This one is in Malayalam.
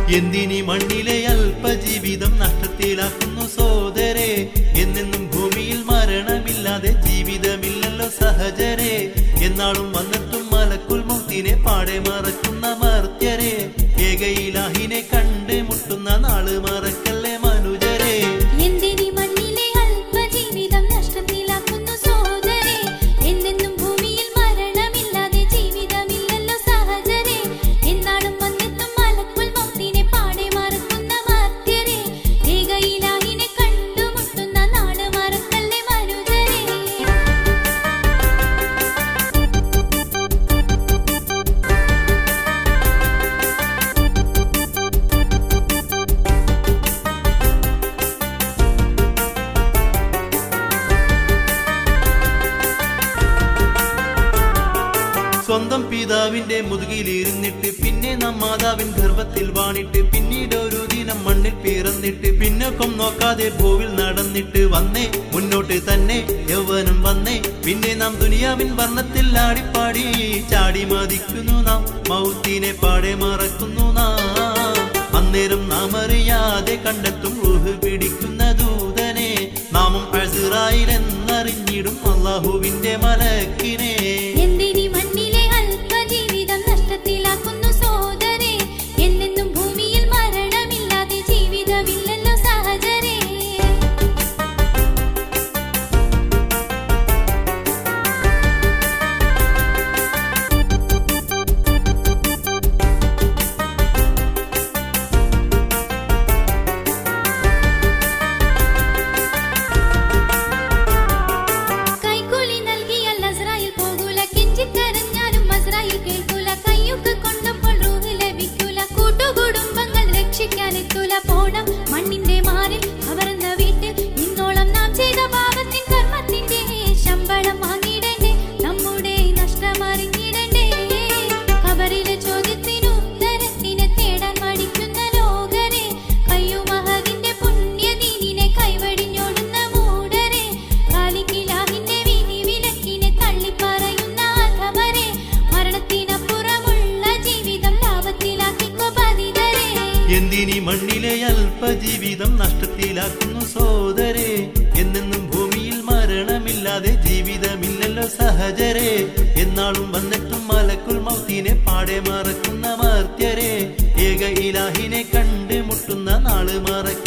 എന്തിനി മണ്ണിലെ അല്പജീവിതം നഷ്ടത്തിലാക്കുന്നു സോദരെ എന്നെന്നും ഭൂമിയിൽ മരണമില്ലാതെ ജീവിതമില്ലല്ലോ സഹജരെ എന്നാളും വന്നിട്ടും മലക്കുൽ മൗത്തിനെ പാടെ മറക്കുന്ന മർത്യരെ ഏകയിലാഹിനെ കണ്ട് മുട്ടുന്ന നാള് മറക്കല്ലേ മനുജരെ എന്തിനി മണ്ണിലെ അല്പജീവിതം നഷ്ടത്തിലാക്കുന്നു സോദരേ എന്നെന്നും ഭൂമിയിൽ മരണമില്ലാതെ ജീവിതമില്ലല്ലോ സഹജരേ എന്നാളും വന്നെത്തും മലക്കുൽ മൗത്തിനെ പാടെ മറക്കുന്ന മർത്യരേ ഏകയിലാഹിനെ കണ്ടുമുട്ടുന്ന നാട് മറക്കല്ലേ മനുജരേ സ്വന്തം പിതാവിന്റെ മുതുകിലിരുന്നിട്ട് പിന്നെ നാം മാതാവിൻ ഗർഭത്തിൽ വാണിട്ട് പിന്നീട് ഒരു ദിനം മണ്ണിൽ പിറന്നിട്ട് പിന്നൊക്കം നോക്കാതെ ഭൂവിൽ നടന്നിട്ട് വന്നേ മുന്നോട്ട് തന്നെ യൗവനം വന്നേ പിന്നെ നാം ദുനിയാവിൻ വർണ്ണത്തിൽ ആടിപ്പാടി ചാടി മതിക്കുന്നു നാം മൗത്തിനെ പാടെ മറക്കുന്നു നാം അന്നേരം നാം അറിയാതെ കണ്ടെത്തും ഊഹ് പിടിക്കുന്ന ദൂതനെ നാമം അസുറായിലെന്നറിഞ്ഞിടും അള്ളാഹുവിന്റെ മലക്കിനെ എന്തിനി മണ്ണിലെ അല്പജീവിതം നഷ്ടത്തിലാക്കുന്നു സോദരേ എന്നെന്നും ഭൂമിയിൽ മരണമില്ലാതെ ജീവിതമില്ലല്ലോ സഹജരേ കൈക്കൂലി നൽകിയാൽ അസ്രായിൽ പോകൂല കെഞ്ചിക്കരഞ്ഞാലും അസ്രായിൽ കേൾക്കൂല കയ്യൊക്കെ കൊണ്ടപ്പോൾ റൂഹ് ലഭിക്കൂല കൂട്ടുകുടുംബങ്ങൾ രക്ഷിക്കാനെത്തൂല പോണം മണ്ണിന്റെ മാറിൽ അവരെന്ന വീട്ടിൽ ഇന്നോളം നാം ചെയ്ത പാപത്തിൻ കർമ്മത്തിന്റെ ശമ്പളം വാങ്ങിയിടണ്ടേ നമ്മുടെ നഷ്ടമറിഞ്ഞിടണ്ടേ കബറിലെ ചോദ്യത്തിനു ഉത്തരത്തിനെ തേടാൻ മടിക്കുന്ന ലോകരെ കയ്യുമഹകിന്റെ പുണ്യനീനിനെ കൈവടിഞ്ഞോടുന്ന മൂടരെ കാലിക്കിലാഹിന്റെ വിധി വിലക്കിനെ തള്ളിപ്പറയുന്ന അധമരെ മരണത്തിനപ്പുറമുള്ള ജീവിതം ലാഭത്തിലാക്കിക്കോ പതിതരെ എന്തിനി മണ്ണിലെ അല്പജീവിതം നഷ്ടത്തിലാക്കുന്നു സോദരെ എന്നെന്നും ഭൂമിയിൽ മരണമില്ലാതെ ജീവിതമില്ലല്ലോ സഹജരെ എന്നാളും വന്നിട്ടും മലക്കുൽ മൗത്തിനെ പാടെ മറക്കുന്ന മർത്യരെ ഏക ഇലാഹിനെ കണ്ട് മുട്ടുന്ന നാള് മറക്ക